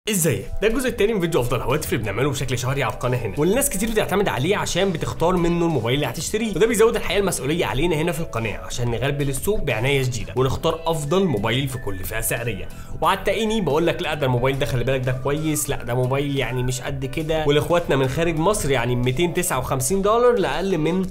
ازيك ده الجزء التاني من فيديو افضل هواتف اللي بنعمله بشكل شهري على القناه هنا والناس كتير بتعتمد عليه عشان بتختار منه الموبايل اللي هتشتريه وده بيزود الحقيقه المسؤوليه علينا هنا في القناه عشان نغربل السوق بعنايه شديده ونختار افضل موبايل في كل فئه سعريه وهتلاقيني بقول لك لا ده الموبايل ده خلي بالك ده كويس لا ده موبايل يعني مش قد كده ولاخواتنا من خارج مصر يعني 259 دولار لاقل من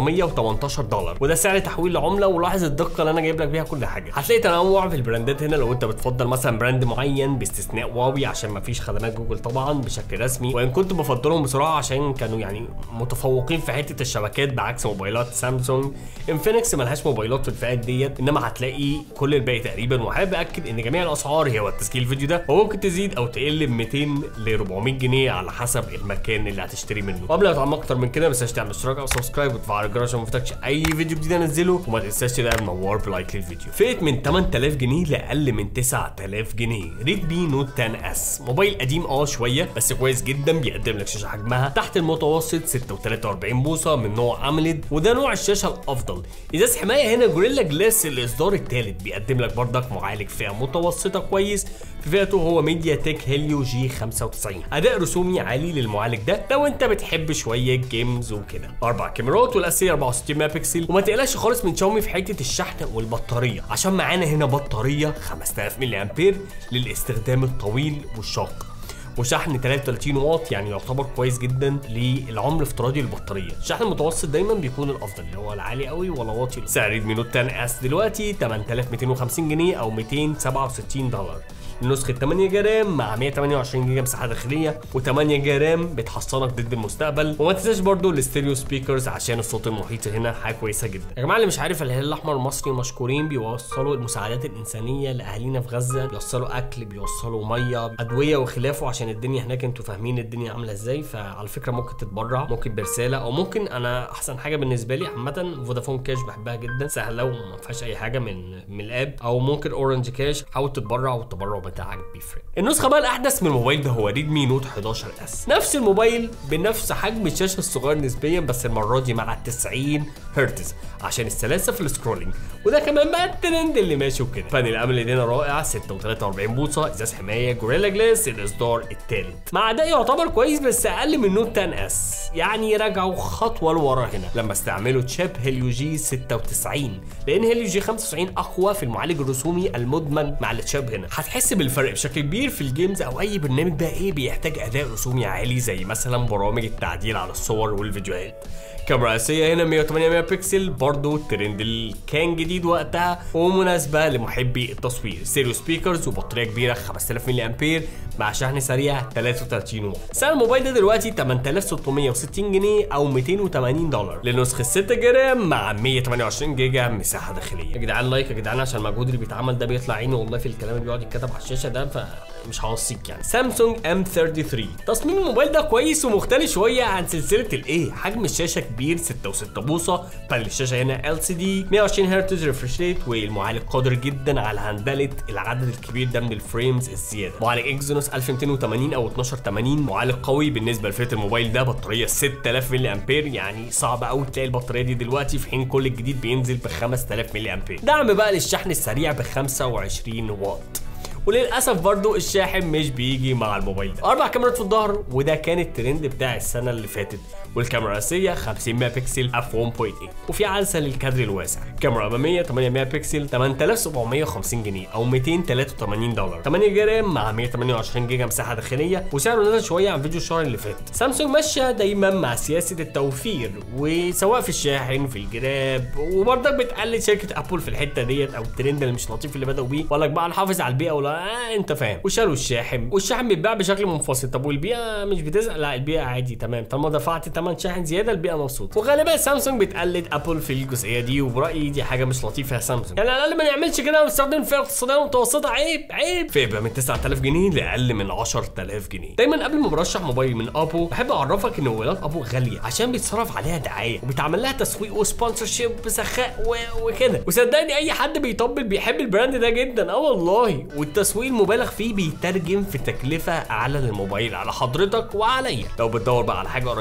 518 دولار وده سعر تحويل العمله ولاحظ الدقه اللي انا جايب لك بيها كل حاجه هتلاقي تنوع في البراندات هنا لو انت بتفضل مثلا براند معين باستثناء واوي عشان ما فيش خدمات جوجل طبعا بشكل رسمي وان كنت بفضلهم بصراحه عشان كانوا يعني متفوقين في حته الشبكات بعكس موبايلات سامسونج انفينكس ملهاش موبايلات في الفئات ديت انما هتلاقي كل الباقي تقريبا وحابب اكد ان جميع الاسعار هي وقت تسجيل الفيديو ده وممكن تزيد او تقل ب 200 ل 400 جنيه على حسب المكان اللي هتشتري منه وقبل ما اتعمق اكتر من كده ما تنساش تعمل اشتراك او سبسكرايب وتفعل الجرس عشان ما يفوتكش اي فيديو جديد انزله وما تنساش تدعم نوار بلايك للفيديو فئه من 8000 جنيه لاقل من 9000 جنيه ريدمي نوت 10 اس موبايل قديم اه شويه بس كويس جدا بيقدم لك شاشه حجمها تحت المتوسط 6.43 بوصه من نوع امليد وده نوع الشاشه الافضل ازاز حمايه هنا جوريلا جلاس الاصدار الثالث بيقدم لك بردك معالج فئه متوسطه كويس في فئته هو ميديا تك هيليو جي 95 اداء رسومي عالي للمعالج ده لو انت بتحب شويه جيمز وكده اربع كاميرات والاساسيه 64 ميجا بكسل وما تقلقش خالص من شاومي في حته الشحن والبطاريه عشان معانا هنا بطاريه 5000 ملي امبير للاستخدام الطويل والشاق وشحن 33 واط يعني يعتبر كويس جدا للعمر الافتراضي للبطاريه الشحن المتوسط دايما بيكون الافضل اللي هو العالي قوي ولا واطي سعر ريدمي نوت 10 اس دلوقتي 8250 جنيه او 267 دولار نسخة 8 جرام مع 128 جيجا مساحة داخلية و8 جرام بتحصنك ضد المستقبل وما تنساش برضو الاستيريو سبيكرز عشان الصوت المحيط هنا حاجة كويسة جدا يا جماعة اللي مش عارف الهلال الأحمر المصري مشكورين بيوصلوا المساعدات الإنسانية لأهالينا في غزة بيوصلوا أكل بيوصلوا مية أدوية وخلافه عشان الدنيا هناك انتوا فاهمين الدنيا عاملة ازاي فعلى فكرة ممكن تتبرع ممكن برسالة أو ممكن أنا أحسن حاجة بالنسبة لي عامة فودافون كاش بحبها جدا سهلة وما فيهاش أي حاجة من من الآب أو ممكن أورنج كاش حاول تتبرع والتبرع بتاعك بيفرق النسخه بقى الاحدث من الموبايل ده هو ريدمي نوت 11 اس نفس الموبايل بنفس حجم الشاشه الصغير نسبيا بس المره دي مع 90 هرتز عشان السلاسه في السكرولينج وده كمان بقى الترند اللي ماشي وكده بانل الامل هنا رائع 6.43 بوصه ازاز حمايه جوريلا جلاس الاصدار الثالث مع اداء يعتبر كويس بس اقل من نوت 10 اس يعني رجعوا خطوه لورا هنا لما استعملوا تشيب هيليو جي 96 لان هيليو جي 95 اقوى في المعالج الرسومي المدمج مع التشيب هنا هتحس بالفرق بشكل كبير في الجيمز او اي برنامج بقى ايه بيحتاج اداء رسومي عالي زي مثلا برامج التعديل على الصور والفيديوهات كاميرا اساسيه هنا 108 ميجا بكسل برضه الترند اللي كان جديد وقتها ومناسبه لمحبي التصوير ستيريو سبيكرز وبطاريه كبيره 5000 ملي امبير مع شحن سريع 33 واط سعر الموبايل ده دلوقتي 8660 جنيه او 280 دولار لنسخه 6 جرام مع 128 جيجا مساحه داخليه يا جدعان لايك يا جدعان عشان المجهود اللي بيتعمل ده بيطلع عيني والله في الكلام اللي بيقعد يتكتب على الشاشه ده ف مش هوصيك يعني سامسونج ام 33 تصميم الموبايل ده كويس ومختلف شويه عن سلسله الايه حجم الشاشه كبير 6 و6 بوصه بل الشاشه هنا ال سي دي 120 هرتز ريفرش ريت والمعالج قادر جدا على هندله العدد الكبير ده من الفريمز الزياده معالج اكزينوس 1280 او 1280 معالج قوي بالنسبه لفئه الموبايل ده بطاريه 6000 ملي امبير يعني صعب قوي تلاقي البطاريه دي دلوقتي في حين كل الجديد بينزل ب 5000 ملي امبير دعم بقى للشحن السريع ب 25 واط وللاسف برضو الشاحن مش بيجي مع الموبايل ده اربع كاميرات في الظهر وده كان الترند بتاع السنه اللي فاتت والكاميرا الاساسيه 50 ميجا بكسل اف 1.8 وفي عدسه للكادر الواسع كاميرا اماميه 8 ميجا بكسل 8750 جنيه او 283 دولار 8 جرام مع 128 جيجا مساحه داخليه وسعره نزل شويه عن فيديو الشهر اللي فات سامسونج ماشيه دايما مع سياسه التوفير وسواء في الشاحن في الجراب وبرضك بتقلد شركه ابل في الحته ديت او الترند اللي مش لطيف اللي بداوا بيه ولا بقى نحافظ على البيئه ولا آه انت فاهم وشالوا الشاحن والشاحن بيتباع بشكل منفصل طب والبيئه مش بتزعل لا البيئه عادي تمام طالما دفعت ثمن شاحن زياده البيئه مبسوطه وغالبا سامسونج بتقلد ابل في الجزئيه دي وبرايي دي حاجه مش لطيفه يا سامسونج يعني على الاقل ما نعملش كده ونستخدم فئه اقتصاديه متوسطه عيب عيب فئه من 9000 جنيه لاقل من 10000 جنيه دايما قبل ما برشح موبايل من ابو بحب اعرفك ان موبايلات ابو غاليه عشان بيتصرف عليها دعايه وبيتعمل لها تسويق وسبونسرشيب بسخاء و... وكده وصدقني اي حد بيطبل بيحب البراند ده جدا اه والله والتسويق المبالغ فيه بيترجم في تكلفه اعلى للموبايل على حضرتك وعليا لو بتدور بقى على حاجه قريبه من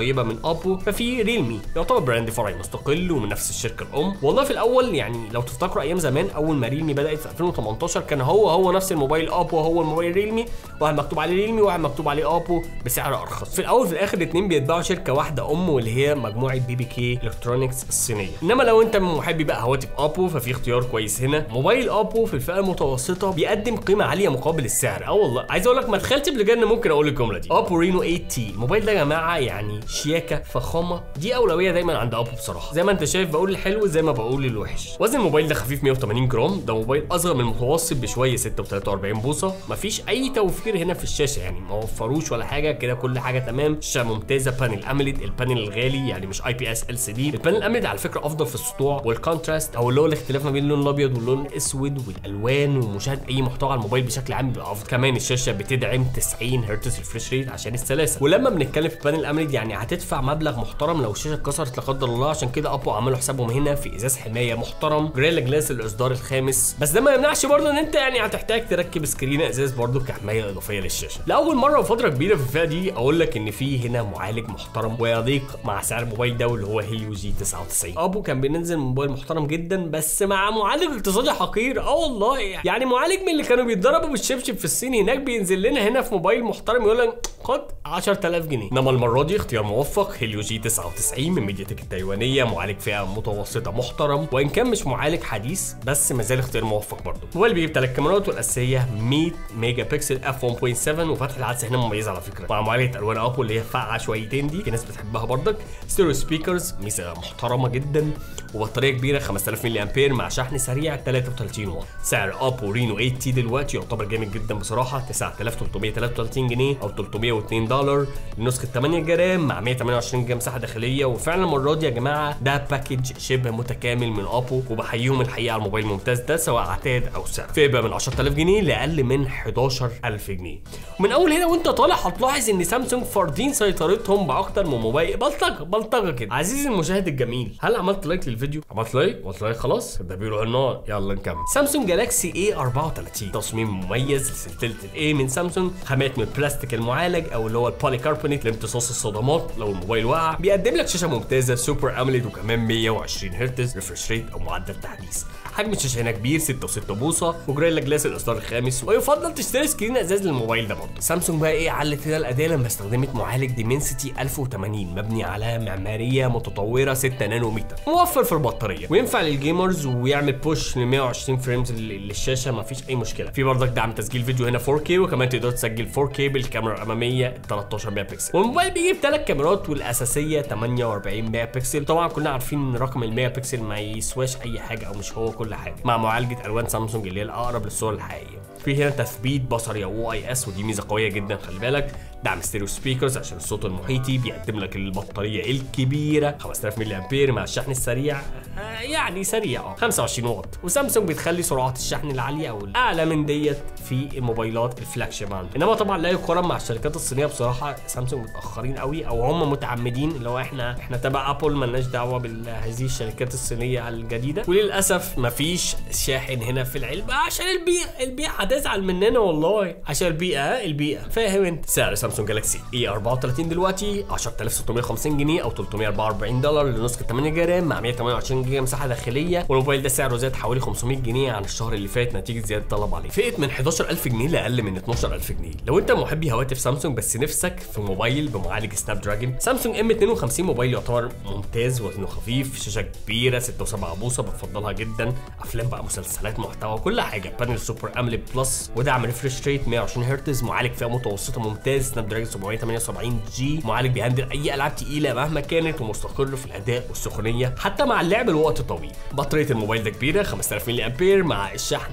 ابو ففي ريلمي يعتبر براند فرعي مستقل ومن نفس الشركه الام والله في الاول يعني لو تفتكروا ايام زمان اول ما ريلمي بدات في 2018 كان هو هو نفس الموبايل ابو هو الموبايل ريلمي واحد مكتوب عليه ريلمي وواحد مكتوب عليه ابو بسعر ارخص في الاول في الاخر الاثنين بيتباعوا شركه واحده ام واللي هي مجموعه بي بي كي الكترونكس الصينيه انما لو انت من محبي بقى هواتف ابو ففي اختيار كويس هنا موبايل ابو في الفئه المتوسطه بيقدم قيمه عاليه مقابل السعر اه والله عايز اقول لك ما تخيلتش بجد ممكن اقول الجمله دي ابو رينو 8 تي الموبايل ده يا جماعه يعني شياكه فخامه دي اولويه دايما عند ابو بصراحه زي ما انت شايف بقول الحلو زي ما بقول الوحش وزن الموبايل ده خفيف 180 جرام ده موبايل اصغر من المتوسط بشويه 6.43 بوصه مفيش اي توفير هنا في الشاشه يعني ما وفروش ولا حاجه كده كل حاجه تمام شاشه ممتازه بانل اميليد البانل الغالي يعني مش اي بي اس ال سي دي البانل الاميليد على فكره افضل في السطوع والكونتراست او اللي هو الاختلاف ما بين اللون الابيض واللون الاسود والالوان ومشاهده اي محتوى على الموبايل بشكل عام بيبقى افضل كمان الشاشه بتدعم 90 هرتز الفريش ريت عشان السلاسه ولما بنتكلم في البانل الاميليد يعني هتدفع مبلغ محترم لو الشاشه اتكسرت لا قدر الله عشان كده ابو عملوا حسابهم هنا في ازاز حمايه محترم جريلا جلاس الاصدار الخامس بس ده ما يمنعش برضه ان انت يعني هتحتاج تركب سكرين ازاز برضه كحمايه اضافيه للشاشه لاول مره وفتره كبيره في الفئه دي اقول لك ان في هنا معالج محترم ويليق مع سعر الموبايل ده واللي هو هيليو جي 99 ابو كان بينزل موبايل محترم جدا بس مع معالج اقتصادي حقير اه والله يعني معالج من اللي كانوا بيتضربوا بالشبشب في الصين هناك بينزل لنا هنا في موبايل محترم يقول لك خد 10000 جنيه انما المره دي اختيار موفق هيليو جي 99 من ميديا تك التايوانيه معالج فئه متوسطه محترم وان كان مش معالج حديث بس ما زال اختيار موفق برضه الموبايل بيجيب ثلاث كاميرات والاساسيه 100 ميجا بكسل اف 1.7 وفتح العدسه هنا مميزه على فكره مع معالجه الوان ابو اللي هي فاقعه شويتين دي في ناس بتحبها برضك ستيريو سبيكرز ميزه محترمه جدا وبطاريه كبيره 5000 ملي امبير مع شحن سريع 33 واط سعر ابو رينو 8 تي دلوقتي يعتبر جامد جدا بصراحه 9333 جنيه او 302 دولار لنسخه 8 جرام مع 128 جيجا مساحه داخليه وفعلا المره دي يا جماعه ده باكج شبه متكامل من ابو وبحييهم الحقيقه على الموبايل الممتاز ده سواء عتاد او سعر فئه من 10000 جنيه لاقل من 11000 جنيه ومن اول هنا وانت طالع هتلاحظ ان سامسونج فاردين سيطرتهم باكتر من موبايل بلطجه بلطجه كده عزيزي المشاهد الجميل هل عملت لايك للفيديو عملت لايك عملت لايك خلاص ده بيروح النار يلا نكمل سامسونج جالاكسي اي 34 تصميم مميز لسلسله الاي من سامسونج خامات من البلاستيك المعالج او اللي هو البولي كاربونيت لامتصاص الصدمات لو الموبايل وقع بيقدم لك شاشه ممتازه سوبر اموليد وكمان 120 هرتز ريفرش ريت او معدل تحديث حجم الشاشه هنا كبير 6 و6 بوصه وجريلا جلاس الاصدار الخامس ويفضل تشتري سكرين ازاز للموبايل ده برضه سامسونج بقى ايه علت هنا الاداء لما استخدمت معالج ديمنسيتي 1080 مبني على معماريه متطوره 6 نانومتر موفر في البطاريه وينفع للجيمرز ويعمل بوش ل 120 فريمز للشاشه مفيش اي مشكله في برضك دعم تسجيل فيديو هنا 4K وكمان تقدر تسجل 4K بالكاميرا الاماميه 13 ميجا بكسل والموبايل بيجيب ثلاث كاميرات والاساسيه 48 ميجا بكسل طبعا كلنا عارفين ان رقم الميجا بكسل ما يسواش اي حاجه او مش هو كل حاجه مع معالجه الوان سامسونج اللي هي الاقرب للصور الحقيقيه في هنا تثبيت بصري او اي اس ودي ميزه قويه جدا خلي بالك دعم ستيريو سبيكرز عشان الصوت المحيطي بيقدم لك البطاريه الكبيره 5000 ملي امبير مع الشحن السريع آه يعني سريع اه 25 واط وسامسونج بتخلي سرعات الشحن العاليه او الاعلى من ديت في الموبايلات الفلاج شيب عندهم انما طبعا لا يقارن مع الشركات الصينيه بصراحه سامسونج متاخرين قوي او هم متعمدين اللي هو احنا احنا تبع ابل مالناش دعوه بهذه الشركات الصينيه الجديده وللاسف مفيش شاحن هنا في العلبه عشان البيئه البيئه هتزعل مننا والله عشان البيئه البيئه فاهم انت سعر سامسونج جالاكسي اي 34 دلوقتي 10650 جنيه او 344 دولار لنسخه 8 جرام مع 128 جيجا مساحه داخليه والموبايل ده سعره زاد حوالي 500 جنيه عن الشهر اللي فات نتيجه زياده الطلب عليه فئه من 11000 جنيه لاقل من 12000 جنيه لو انت محبي هواتف سامسونج بس نفسك في موبايل بمعالج سناب دراجون سامسونج ام 52 موبايل يعتبر ممتاز وزنه خفيف شاشه كبيره 6 و7 بوصه بفضلها جدا افلام بقى مسلسلات محتوى كل حاجه بانل سوبر املي بلس ودعم ريفرش ريت 120 هرتز معالج فئه متوسطه ممتاز سناب دراجون 778 جي معالج بيهندل اي العاب تقيله مهما كانت ومستقر في الاداء والسخونيه حتى مع اللعب لوقت طويل بطاريه الموبايل ده كبيره 5000 ملي امبير مع الشحن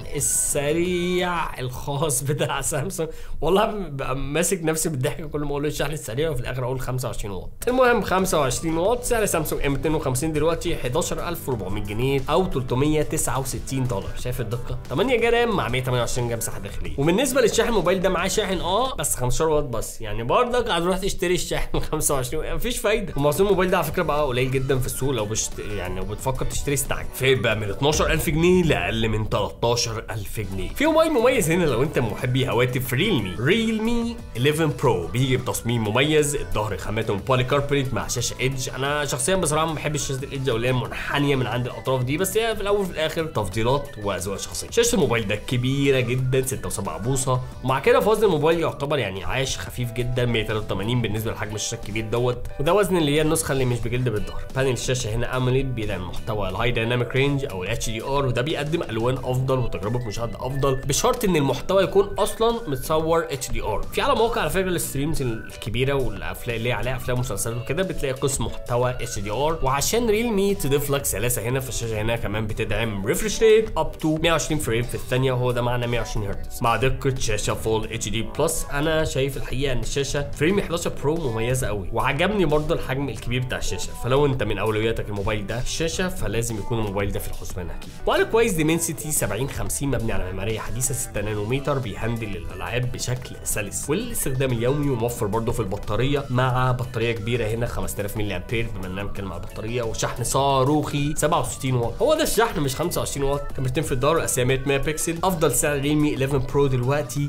السريع الخاص بتاع سامسونج والله ببقى ماسك نفسي بالضحك كل ما اقول الشحن السريع وفي الاخر اقول 25 واط المهم 25 واط سعر سامسونج ام 250 دلوقتي 11400 جنيه او 369 دولار شايف الدقه 8 جرام مع 128 جيجا مساحه داخليه وبالنسبه للشاحن الموبايل ده معاه شاحن اه بس 15 واط بس يعني برضك هتروح تشتري الشاحن 25 مفيش فايده وموضوع الموبايل ده على فكره بقى قليل جدا في السوق لو بشت... يعني لو بتفكر تشتري استعجل فين بقى من 12000 جنيه لاقل من 13000 جنيه في موبايل مميز هنا لو انت من محبي هواتف ريلمي ريلمي 11 برو بيجي بتصميم مميز الظهر خامته بولي كاربونيت مع شاشه ايدج انا شخصيا بصراحه ما بحبش شاشه الايدج او اللي هي منحنيه من عند الاطراف دي بس هي في الاول وفي الاخر تفضيلات واذواق شخصيه شاشه الموبايل ده كبيره جدا 6.7 بوصه ومع كده في وزن الموبايل يعتبر يعني عايش خفيف جدا 183 بالنسبه لحجم الشاشه الكبير دوت وده وزن اللي هي النسخه اللي مش بجلد بالظهر بانل الشاشه هنا اموليد بيدعم محتوى الهاي دايناميك رينج او الاتش دي ار وده بيقدم الوان افضل وتجربه مشاهده افضل بشرط ان المحتوى يكون اصلا متصور اتش دي ار في على مواقع على فكره الستريمز الكبيره والافلام اللي عليها افلام ومسلسلات وكده بتلاقي قسم محتوى اتش دي ار وعشان ريلمي تضيف لك سلاسه هنا في الشاشه هنا كمان بتدعم ريفرش ريت اب تو 120 فريم في الثانيه وهو ده معنى 120 هرتز مع دقه شاشه فول اتش دي بلس انا شايف الحقيقه ان الشاشه فريم 11 برو مميزه قوي وعجبني برضه الحجم الكبير بتاع الشاشه فلو انت من اولوياتك الموبايل ده الشاشه فلازم يكون الموبايل ده في الحسبان اكيد وعلى كويس ديمنسيتي 7050 مبني على معماريه حديثه 6 نانومتر بيهندل الالعاب بشكل سلس والاستخدام اليومي وموفر برضه في البطاريه مع بطاريه كبيره هنا 5000 ملي امبير بما اننا بنتكلم على البطاريه وشحن صاروخي 67 واط هو ده الشحن مش 25 واط كاميرتين في الظهر الاساسيه 100 ميجا بكسل افضل سعر ريلمي 11 برو دلوقتي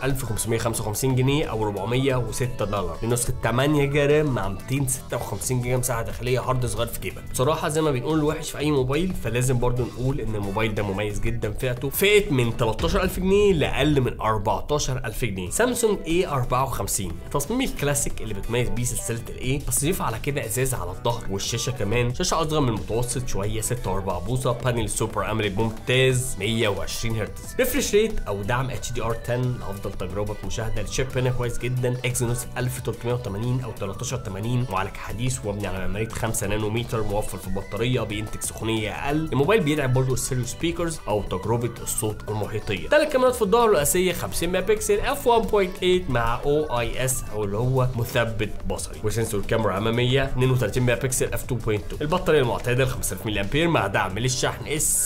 12555 جنيه او 406 دولار لنسخه 8 جيجا رام مع 256 جيجا مساحه داخليه هارد صغير في جيبك بصراحه زي ما بنقول الوحش في اي موبايل فلازم برضو نقول ان الموبايل ده مميز جدا فئته فئه من 13000 جنيه لاقل من 14000 جنيه سامسونج اي 54 التصميم الكلاسيك اللي بتميز بيه سلسله الاي بس ضيف على كده ازاز على الظهر والشاشه كمان شاشه اصغر من المتوسط شويه 6.4 بوصه بانل سوبر اموليد ممتاز 120 هرتز ريفرش ريت او دعم اتش دي ار 10 لافضل تجربه مشاهده الشيب هنا كويس جدا اكزينوس 1380 او 1380 معالج حديث ومبني على معماريه 5 نانومتر موفر في البطاريه بينتج سخونيه اقل الموبايل بيدعم برضه الستيريو سبيكرز او تجربه الصوت المحيطيه ثلاث كاميرات في الظهر الاساسيه 50 ميجا بكسل اف 1.8 مع او اي اس او اللي هو مثبت بصري وسنسور كاميرا اماميه 32 ميجا بكسل اف 2.2 البطاريه المعتاده 5000 ملي امبير مع دعم للشحن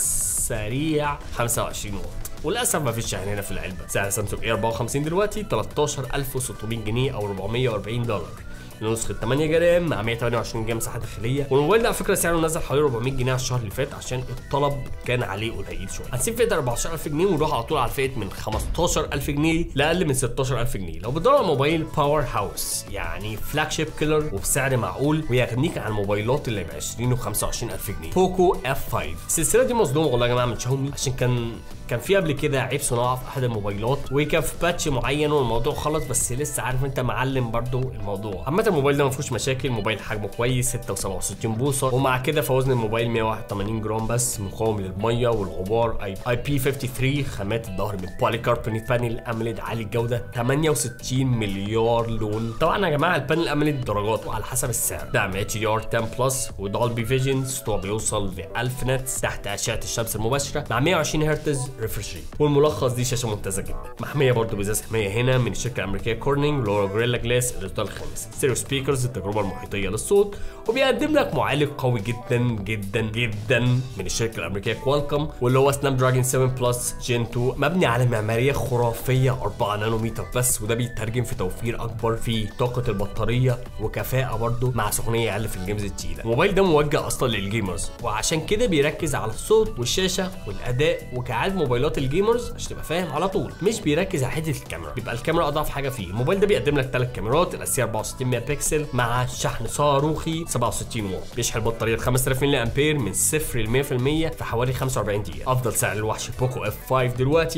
السريع 25 واط وللاسف ما فيش شحن هنا في العلبه سعر سامسونج اي 54 دلوقتي 13600 جنيه او 440 دولار نسخة 8 جيجا رام مع 128 جيجا مساحة داخلية والموبايل ده على فكرة سعره نزل حوالي 400 جنيه على الشهر اللي فات عشان الطلب كان عليه قليل شوية هنسيب فئة 14000 جنيه ونروح على طول على فئة من 15000 جنيه لأقل من 16000 جنيه لو بتدور على موبايل باور هاوس يعني فلاج شيب كيلر وبسعر معقول ويغنيك عن الموبايلات اللي ب 20 و 25000 جنيه بوكو اف 5 السلسلة دي مصدومة والله يا جماعة من شاومي عشان كان كان في قبل كده عيب صناعه في احد الموبايلات وكان في باتش معين والموضوع خلص بس لسه عارف انت معلم برضو الموضوع عامه الموبايل ده ما فيهوش مشاكل موبايل حجمه كويس 6.67 بوصه ومع كده فوزن الموبايل 181 جرام بس مقاوم للميه والغبار اي اي بي 53 خامات الظهر من بولي كاربونيت بانل اموليد عالي الجوده 68 مليار لون طبعا يا جماعه البانل اموليد درجات وعلى حسب السعر دعم اتش دي ار 10 بلس ودولبي فيجن سطوع بيوصل ل 1000 نتس تحت اشعه الشمس المباشره مع 120 هرتز ريفرش ريت والملخص دي شاشه ممتازه جدا محميه برضو بازاز حمايه هنا من الشركه الامريكيه كورنينج لورا جوريلا جلاس الاصدار الخامس ستيريو سبيكرز التجربه المحيطيه للصوت وبيقدم لك معالج قوي جدا جدا جدا من الشركه الامريكيه كوالكوم واللي هو سناب دراجون 7 بلس جين 2 مبني على معماريه خرافيه 4 نانومتر بس وده بيترجم في توفير اكبر في طاقه البطاريه وكفاءه برضو مع سخونيه اقل في الجيمز التقيله الموبايل ده موجه اصلا للجيمرز وعشان كده بيركز على الصوت والشاشه والاداء وكعاد موبايلات الجيمرز عشان تبقى فاهم على طول مش بيركز على حته الكاميرا بيبقى الكاميرا اضعف حاجه فيه الموبايل ده بيقدم لك ثلاث كاميرات الاساسيه 64 ميجا بكسل مع شحن صاروخي 67 واط بيشحن البطاريه 5000 ملي امبير من 0 ل 100% في حوالي 45 دقيقه افضل سعر الوحش بوكو اف 5 دلوقتي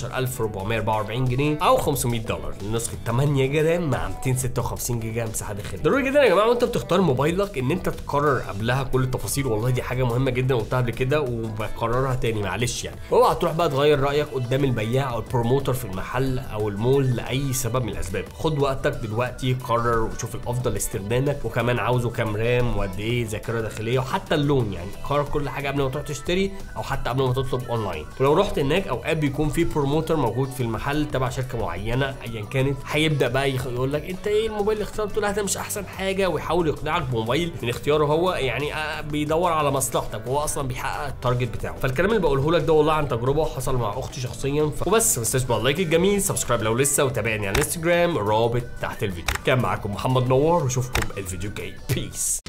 15444 جنيه او 500 دولار لنسخه 8 جيجا رام مع 256 جيجا مساحه داخليه ضروري جدا يا جماعه وانت بتختار موبايلك ان انت تقرر قبلها كل التفاصيل والله دي حاجه مهمه جدا قلتها قبل كده وبكررها تاني معلش يعني اوعى تروح بقى تغير رايك قدام البياع او البروموتر في المحل او المول لاي سبب من الاسباب خد وقتك دلوقتي قرر وشوف الافضل لاستخدامك وكمان عاوزه كام رام وقد ايه ذاكره داخليه وحتى اللون يعني قرر كل حاجه قبل ما تروح تشتري او حتى قبل ما تطلب اونلاين ولو رحت هناك اوقات بيكون في بروموتر موجود في المحل تبع شركه معينه ايا كانت هيبدا بقى يخ- يقول لك انت ايه الموبايل اللي اخترته لا ده مش احسن حاجه ويحاول يقنعك بموبايل من اختياره هو يعني آه، بيدور على مصلحتك وهو اصلا بيحقق التارجت بتاعه فالكلام اللي بقوله لك ده والله عن تجربه الموضوع حصل مع اختي شخصيا ف... وبس ما تنساش بقى اللايك الجميل سبسكرايب لو لسه وتابعني على الانستجرام رابط تحت الفيديو كان معاكم محمد نوار واشوفكم الفيديو الجاي بيس